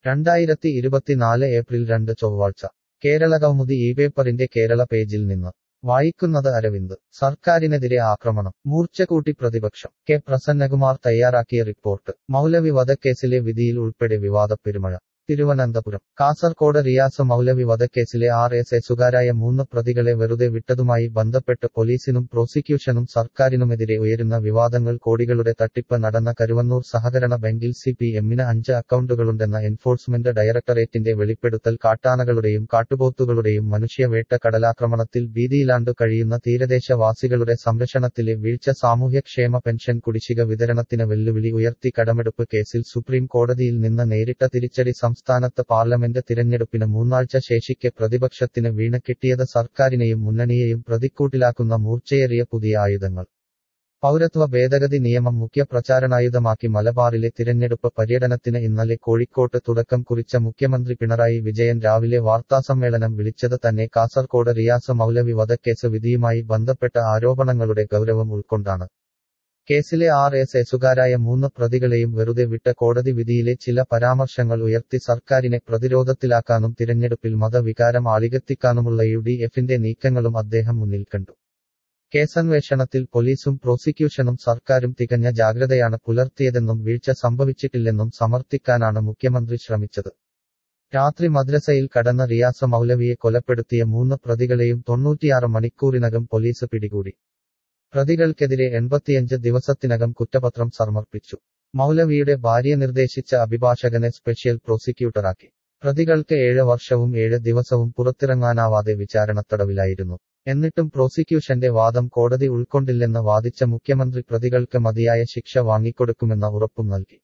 രണ്ടായിരത്തി ഇരുപത്തിനാല് ഏപ്രിൽ രണ്ട് ചൊവ്വാഴ്ച കേരളകൗമുദി ഈ പേപ്പറിന്റെ കേരള പേജിൽ നിന്ന് വായിക്കുന്നത് അരവിന്ദ് സർക്കാരിനെതിരെ ആക്രമണം മൂർച്ചകൂട്ടി പ്രതിപക്ഷം കെ പ്രസന്നകുമാർ തയ്യാറാക്കിയ റിപ്പോർട്ട് മൗലവി വധക്കേസിലെ വിധിയിൽ ഉൾപ്പെടെ വിവാദപ്പെരുമഴ തിരുവനന്തപുരം കാസർകോട് റിയാസ് മൗലവി വധക്കേസിലെ ആർ എസ് എസുകാരായ മൂന്ന് പ്രതികളെ വെറുതെ വിട്ടതുമായി ബന്ധപ്പെട്ട് പോലീസിനും പ്രോസിക്യൂഷനും സർക്കാരിനുമെതിരെ ഉയരുന്ന വിവാദങ്ങൾ കോടികളുടെ തട്ടിപ്പ് നടന്ന കരുവന്നൂർ സഹകരണ ബാങ്കിൽ സി പി എമ്മിന് അഞ്ച് അക്കൗണ്ടുകളുണ്ടെന്ന എൻഫോഴ്സ്മെന്റ് ഡയറക്ടറേറ്റിന്റെ വെളിപ്പെടുത്തൽ കാട്ടാനകളുടെയും കാട്ടുപോത്തുകളുടെയും മനുഷ്യവേട്ട കടലാക്രമണത്തിൽ ഭീതിയിലാണ്ടു കഴിയുന്ന തീരദേശവാസികളുടെ സംരക്ഷണത്തിലെ വീഴ്ച സാമൂഹ്യക്ഷേമ പെൻഷൻ കുടിശ്ശിക വിതരണത്തിന് വെല്ലുവിളി ഉയർത്തി കടമെടുപ്പ് കേസിൽ സുപ്രീം കോടതിയിൽ നിന്ന് നേരിട്ട തിരിച്ചടി സംസ്ഥാനത്ത് പാർലമെന്റ് തിരഞ്ഞെടുപ്പിന് മൂന്നാഴ്ച ശേഷിക്കെ പ്രതിപക്ഷത്തിന് വീണ് കിട്ടിയത് സർക്കാരിനെയും മുന്നണിയെയും പ്രതിക്കൂട്ടിലാക്കുന്ന മൂർച്ചയേറിയ പുതിയ ആയുധങ്ങൾ പൗരത്വ ഭേദഗതി നിയമം മുഖ്യ പ്രചാരണായുധമാക്കി മലബാറിലെ തിരഞ്ഞെടുപ്പ് പര്യടനത്തിന് ഇന്നലെ കോഴിക്കോട്ട് തുടക്കം കുറിച്ച മുഖ്യമന്ത്രി പിണറായി വിജയൻ രാവിലെ വാർത്താസമ്മേളനം വിളിച്ചത് തന്നെ കാസർകോട് റിയാസ് മൗലവി വധക്കേസ് വിധിയുമായി ബന്ധപ്പെട്ട ആരോപണങ്ങളുടെ ഗൗരവം ഉൾക്കൊണ്ടാണ് കേസിലെ ആർ എസ് എസുകാരായ മൂന്ന് പ്രതികളെയും വെറുതെ വിട്ട കോടതി വിധിയിലെ ചില പരാമർശങ്ങൾ ഉയർത്തി സർക്കാരിനെ പ്രതിരോധത്തിലാക്കാനും തിരഞ്ഞെടുപ്പിൽ മതവികാരം ആളികത്തിക്കാനുമുള്ള യു ഡി എഫിന്റെ നീക്കങ്ങളും അദ്ദേഹം മുന്നിൽ കണ്ടു കേസന്വേഷണത്തിൽ പോലീസും പ്രോസിക്യൂഷനും സർക്കാരും തികഞ്ഞ ജാഗ്രതയാണ് പുലർത്തിയതെന്നും വീഴ്ച സംഭവിച്ചിട്ടില്ലെന്നും സമർത്ഥിക്കാനാണ് മുഖ്യമന്ത്രി ശ്രമിച്ചത് രാത്രി മദ്രസയിൽ കടന്ന റിയാസ് മൗലവിയെ കൊലപ്പെടുത്തിയ മൂന്ന് പ്രതികളെയും തൊണ്ണൂറ്റിയാറ് മണിക്കൂറിനകം പോലീസ് പിടികൂടി പ്രതികൾക്കെതിരെ എൺപത്തിയഞ്ച് ദിവസത്തിനകം കുറ്റപത്രം സമർപ്പിച്ചു മൗലവിയുടെ ഭാര്യ നിർദ്ദേശിച്ച അഭിഭാഷകനെ സ്പെഷ്യൽ പ്രോസിക്യൂട്ടറാക്കി പ്രതികൾക്ക് ഏഴ് വർഷവും ഏഴ് ദിവസവും പുറത്തിറങ്ങാനാവാതെ വിചാരണത്തടവിലായിരുന്നു എന്നിട്ടും പ്രോസിക്യൂഷന്റെ വാദം കോടതി ഉൾക്കൊണ്ടില്ലെന്ന് വാദിച്ച മുഖ്യമന്ത്രി പ്രതികൾക്ക് മതിയായ ശിക്ഷ വാങ്ങിക്കൊടുക്കുമെന്ന ഉറപ്പും നൽകി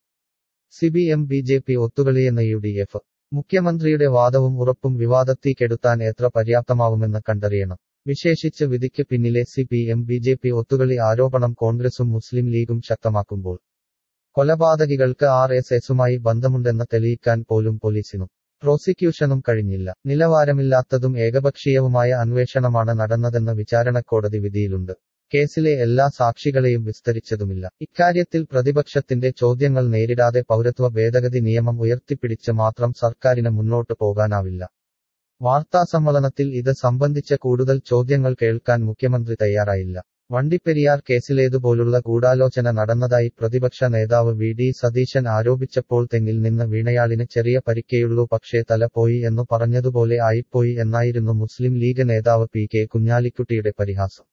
സിബിഎം ബി ജെ പി ഒത്തുകളിയെന്ന യു ഡി എഫ് മുഖ്യമന്ത്രിയുടെ വാദവും ഉറപ്പും വിവാദത്തീ കെടുത്താൻ എത്ര പര്യാപ്തമാവുമെന്ന് കണ്ടറിയണം വിശേഷിച്ച് വിധിക്ക് പിന്നിലെ C P M B J P ഒത്തുകളി ആരോപണം കോൺഗ്രസും മുസ്ലിം ലീഗും ശക്തമാക്കുമ്പോൾ കൊലപാതകികൾക്ക് ആർ എസ് എസുമായി ബന്ധമുണ്ടെന്ന് തെളിയിക്കാൻ പോലും പോലീസിനും പ്രോസിക്യൂഷനും കഴിഞ്ഞില്ല നിലവാരമില്ലാത്തതും ഏകപക്ഷീയവുമായ അന്വേഷണമാണ് നടന്നതെന്ന് വിചാരണക്കോടതി വിധിയിലുണ്ട് കേസിലെ എല്ലാ സാക്ഷികളെയും വിസ്തരിച്ചതുമില്ല ഇക്കാര്യത്തിൽ പ്രതിപക്ഷത്തിന്റെ ചോദ്യങ്ങൾ നേരിടാതെ പൗരത്വ ഭേദഗതി നിയമം ഉയർത്തിപ്പിടിച്ച് മാത്രം സർക്കാരിന് മുന്നോട്ട് പോകാനാവില്ല വാർത്താസമ്മേളനത്തിൽ ഇത് സംബന്ധിച്ച കൂടുതൽ ചോദ്യങ്ങൾ കേൾക്കാൻ മുഖ്യമന്ത്രി തയ്യാറായില്ല വണ്ടിപ്പെരിയാർ കേസിലേതുപോലുള്ള ഗൂഢാലോചന നടന്നതായി പ്രതിപക്ഷ നേതാവ് വി ഡി സതീശൻ ആരോപിച്ചപ്പോൾ തെങ്ങിൽ നിന്ന് വീണയാളിന് ചെറിയ പരിക്കേയുള്ളൂ പക്ഷേ തല പോയി എന്നു പറഞ്ഞതുപോലെ ആയിപ്പോയി എന്നായിരുന്നു മുസ്ലിം ലീഗ് നേതാവ് പി കെ കുഞ്ഞാലിക്കുട്ടിയുടെ പരിഹാസം